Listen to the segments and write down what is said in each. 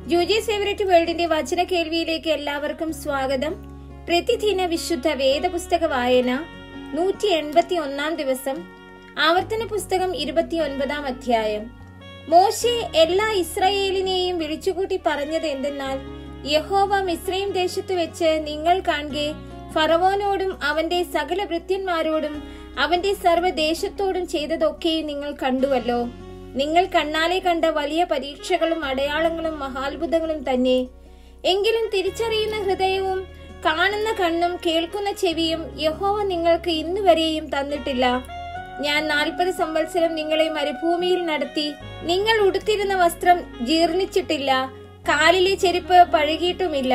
Juji favourite വേൾഡിന്റെ വചന കേൾവിയിലേക്ക് എല്ലാവർക്കും സ്വാഗതം പ്രതിദിന വിശുദ്ധ വേദപുസ്തക വായന നൂറ്റി എൺപത്തി ഒന്നാം ദിവസം ആവർത്തന പുസ്തകം ഇരുപത്തിയൊൻപതാം അധ്യായം മോശെ എല്ലാ ഇസ്രായേലിനെയും വിളിച്ചുകൂട്ടി പറഞ്ഞത് എന്തെന്നാൽ യഹോവ മിസ്രൈം ദേശത്ത് വെച്ച് നിങ്ങൾ കാണുകെ ഫറവോനോടും അവന്റെ സകല ഭൃത്യന്മാരോടും അവന്റെ സർവ്വദേശത്തോടും ചെയ്തതൊക്കെയും നിങ്ങൾ കണ്ടുവല്ലോ നിങ്ങൾ കണ്ണാലെ കണ്ട വലിയ പരീക്ഷകളും അടയാളങ്ങളും മഹാത്ഭുതങ്ങളും തന്നെ എങ്കിലും തിരിച്ചറിയുന്ന ഹൃദയവും കാണുന്ന കണ്ണും കേൾക്കുന്ന ചെവിയും യഹോവ നിങ്ങൾക്ക് ഇന്നുവരെയും തന്നിട്ടില്ല ഞാൻ നാൽപ്പത് സംവത്സരം നിങ്ങളെ മരുഭൂമിയിൽ നടത്തി നിങ്ങൾ ഉടുത്തിരുന്ന വസ്ത്രം ജീർണിച്ചിട്ടില്ല കാലിലെ ചെരുപ്പ് പഴകിയിട്ടുമില്ല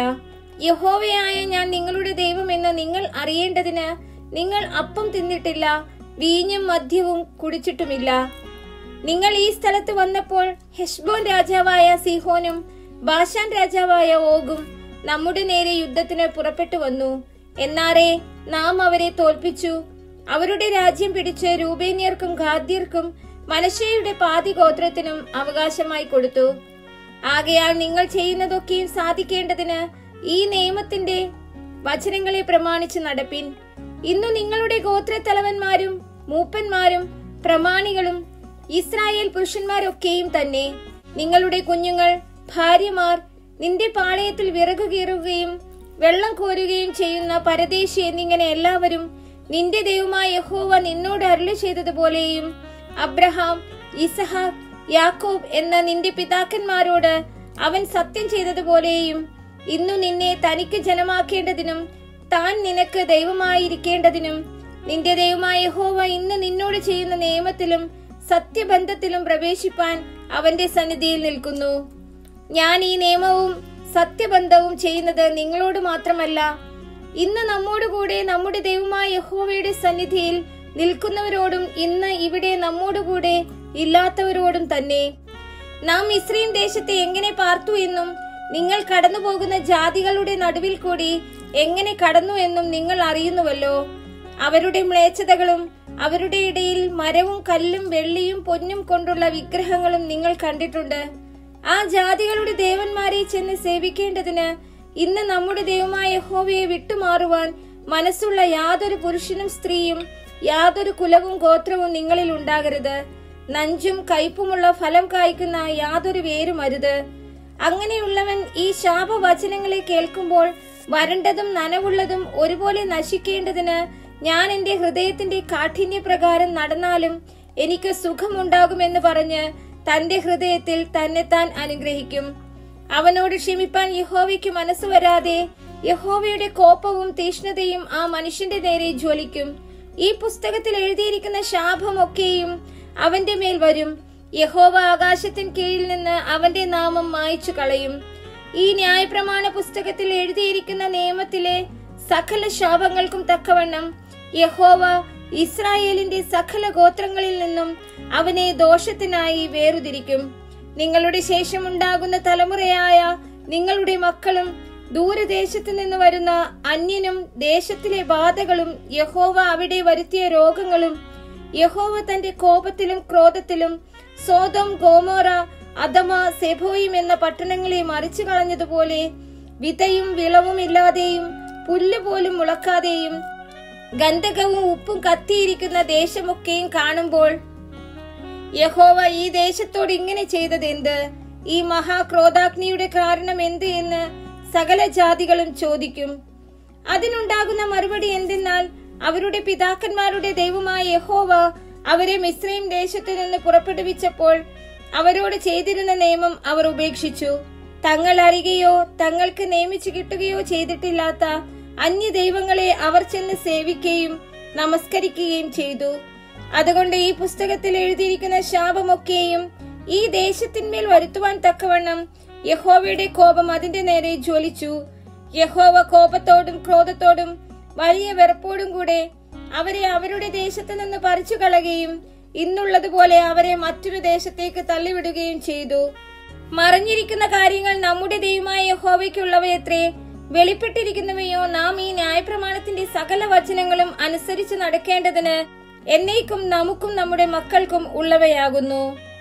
യഹോവയായ ഞാൻ നിങ്ങളുടെ ദൈവമെന്ന് നിങ്ങൾ അറിയേണ്ടതിന് നിങ്ങൾ അപ്പം തിന്നിട്ടില്ല വീഞ്ഞും മദ്യവും കുടിച്ചിട്ടുമില്ല നിങ്ങൾ ഈ സ്ഥലത്ത് വന്നപ്പോൾ ഹെഷ്ബോൻ രാജാവായ സിഹോനും ബാഷാൻ രാജാവായ ഓഗും നമ്മുടെ നേരെ യുദ്ധത്തിന് പുറപ്പെട്ടു വന്നു എന്നാറേ നാം അവരെ തോൽപ്പിച്ചു അവരുടെ രാജ്യം പിടിച്ച് രൂപേന്യർക്കും ഖാദ്യർക്കും മനശയുടെ പാതി ഗോത്രത്തിനും അവകാശമായി കൊടുത്തു ആകയാൽ നിങ്ങൾ ചെയ്യുന്നതൊക്കെയും സാധിക്കേണ്ടതിന് ഈ നിയമത്തിന്റെ വചനങ്ങളെ പ്രമാണിച്ച് നടപ്പിൻ ഇന്നു നിങ്ങളുടെ ഗോത്രത്തലവന്മാരും മൂപ്പന്മാരും പ്രമാണികളും ഇസ്രായേൽ പുരുഷന്മാരൊക്കെയും തന്നെ നിങ്ങളുടെ കുഞ്ഞുങ്ങൾ ഭാര്യമാർ നിന്റെ പാളയത്തിൽ വിറകു കീറുകയും വെള്ളം കോരുകയും ചെയ്യുന്ന പരദേശി എന്നിങ്ങനെ എല്ലാവരും നിന്റെ ദൈവമായ യഹോവ നിന്നോട് അരുളി ചെയ്തതുപോലെയും അബ്രഹാം ഇസഹാക്ക് യാക്കോബ് എന്ന നിന്റെ പിതാക്കന്മാരോട് അവൻ സത്യം ചെയ്തതുപോലെയും ഇന്നു നിന്നെ തനിക്ക് ജനമാക്കേണ്ടതിനും താൻ നിനക്ക് ദൈവമായിരിക്കേണ്ടതിനും നിന്റെ ദൈവമായ യഹോവ ഇന്ന് നിന്നോട് ചെയ്യുന്ന നിയമത്തിലും സത്യബന്ധത്തിലും പ്രവേശിപ്പാൻ അവന്റെ സന്നിധിയിൽ നിൽക്കുന്നു ഞാൻ ഈ നിയമവും സത്യബന്ധവും ചെയ്യുന്നത് നിങ്ങളോട് മാത്രമല്ല ഇന്ന് നമ്മോട് കൂടെ നമ്മുടെ ദൈവമായ യഹോവയുടെ സന്നിധിയിൽ നിൽക്കുന്നവരോടും ഇന്ന് ഇവിടെ നമ്മോടുകൂടെ ഇല്ലാത്തവരോടും തന്നെ നാം ഇസ്രീം ദേശത്തെ എങ്ങനെ പാർത്തു എന്നും നിങ്ങൾ കടന്നു പോകുന്ന ജാതികളുടെ നടുവിൽ കൂടി എങ്ങനെ കടന്നു എന്നും നിങ്ങൾ അറിയുന്നുവല്ലോ അവരുടെ മ്ലേച്ഛതകളും അവരുടെ ഇടയിൽ മരവും കല്ലും വെള്ളിയും പൊന്നും കൊണ്ടുള്ള വിഗ്രഹങ്ങളും നിങ്ങൾ കണ്ടിട്ടുണ്ട് ആ ജാതികളുടെ ദേവന്മാരെ ചെന്ന് സേവിക്കേണ്ടതിന് ഇന്ന് നമ്മുടെ ദൈവമായ യഹോവയെ വിട്ടുമാറുവാൻ മനസ്സുള്ള യാതൊരു പുരുഷനും സ്ത്രീയും യാതൊരു കുലവും ഗോത്രവും നിങ്ങളിൽ ഉണ്ടാകരുത് നഞ്ചും കയ്പുമുള്ള ഫലം കായ്ക്കുന്ന യാതൊരു വേരും അരുത് അങ്ങനെയുള്ളവൻ ഈ ശാപവചനങ്ങളെ കേൾക്കുമ്പോൾ വരണ്ടതും നനവുള്ളതും ഒരുപോലെ നശിക്കേണ്ടതിന് ഞാൻ എന്റെ ഹൃദയത്തിന്റെ കാഠിന്യപ്രകാരം നടന്നാലും എനിക്ക് സുഖമുണ്ടാകുമെന്ന് പറഞ്ഞ് തന്റെ ഹൃദയത്തിൽ തന്നെത്താൻ അനുഗ്രഹിക്കും അവനോട് ക്ഷമിപ്പാൻ യഹോവയ്ക്ക് മനസ്സ് വരാതെ യഹോവയുടെ കോപവും തീഷ്ണതയും ആ മനുഷ്യന്റെ നേരെ ജ്വലിക്കും ഈ പുസ്തകത്തിൽ എഴുതിയിരിക്കുന്ന ശാപമൊക്കെയും അവന്റെ മേൽ വരും യഹോവ ആകാശത്തിൻ കീഴിൽ നിന്ന് അവന്റെ നാമം മായ്ച്ചു കളയും ഈ ന്യായപ്രമാണ പുസ്തകത്തിൽ എഴുതിയിരിക്കുന്ന നിയമത്തിലെ സകല ശാപങ്ങൾക്കും തക്കവണ്ണം യഹോവ ഇസ്രായേലിന്റെ സകല ഗോത്രങ്ങളിൽ നിന്നും അവനെ ദോഷത്തിനായി വേർതിരിക്കും നിങ്ങളുടെ ശേഷമുണ്ടാകുന്ന തലമുറയായ നിങ്ങളുടെ മക്കളും ദൂരദേശത്തു നിന്ന് വരുന്ന അന്യനും ദേശത്തിലെ ബാധകളും യഹോവ അവിടെ വരുത്തിയ രോഗങ്ങളും യഹോവ തന്റെ കോപത്തിലും ക്രോധത്തിലും സോതം ഗോമോറ അദമ സെബോയും എന്ന പട്ടണങ്ങളെ മറിച്ചു കളഞ്ഞതുപോലെ വിതയും വിളവും ഇല്ലാതെയും പുല്ല് പോലും മുളക്കാതെയും ഗന്ധകവും ഉപ്പും കത്തിയിരിക്കുന്ന ദേശമൊക്കെയും കാണുമ്പോൾ യഹോവ ഈ ദേശത്തോട് ഇങ്ങനെ ചെയ്തത് എന്ത് ഈ മഹാക്രോധാഗ്നിയുടെ കാരണം എന്ത് എന്ന് സകല ജാതികളും ചോദിക്കും അതിനുണ്ടാകുന്ന മറുപടി എന്തെന്നാൽ അവരുടെ പിതാക്കന്മാരുടെ ദൈവമായ യഹോവ അവരെ മിശ്രയും ദേശത്തു നിന്ന് പുറപ്പെടുവിച്ചപ്പോൾ അവരോട് ചെയ്തിരുന്ന നിയമം അവർ ഉപേക്ഷിച്ചു തങ്ങൾ അറിയുകയോ തങ്ങൾക്ക് നിയമിച്ചു കിട്ടുകയോ ചെയ്തിട്ടില്ലാത്ത അന്യ ദൈവങ്ങളെ അവർ ചെന്ന് സേവിക്കുകയും നമസ്കരിക്കുകയും ചെയ്തു അതുകൊണ്ട് ഈ പുസ്തകത്തിൽ എഴുതിയിരിക്കുന്ന ശാപമൊക്കെയും ഈ ദേശത്തിന്മേൽ വരുത്തുവാൻ തക്കവണ്ണം യഹോവയുടെ കോപം അതിന്റെ നേരെ ജ്വലിച്ചു യഹോവ കോപത്തോടും ക്രോധത്തോടും വലിയ വെറുപ്പോടും കൂടെ അവരെ അവരുടെ ദേശത്ത് നിന്ന് പറിച്ചു കളയുകയും ഇന്നുള്ളതുപോലെ അവരെ മറ്റൊരു ദേശത്തേക്ക് തള്ളിവിടുകയും ചെയ്തു മറഞ്ഞിരിക്കുന്ന കാര്യങ്ങൾ നമ്മുടെ ദൈവമായ യഹോവയ്ക്കുള്ളവയത്രേ വെളിപ്പെട്ടിരിക്കുന്നവയോ നാം ഈ ന്യായപ്രമാണത്തിന്റെ സകല വചനങ്ങളും അനുസരിച്ച് നടക്കേണ്ടതിന് എന്നേക്കും നമുക്കും നമ്മുടെ മക്കൾക്കും ഉള്ളവയാകുന്നു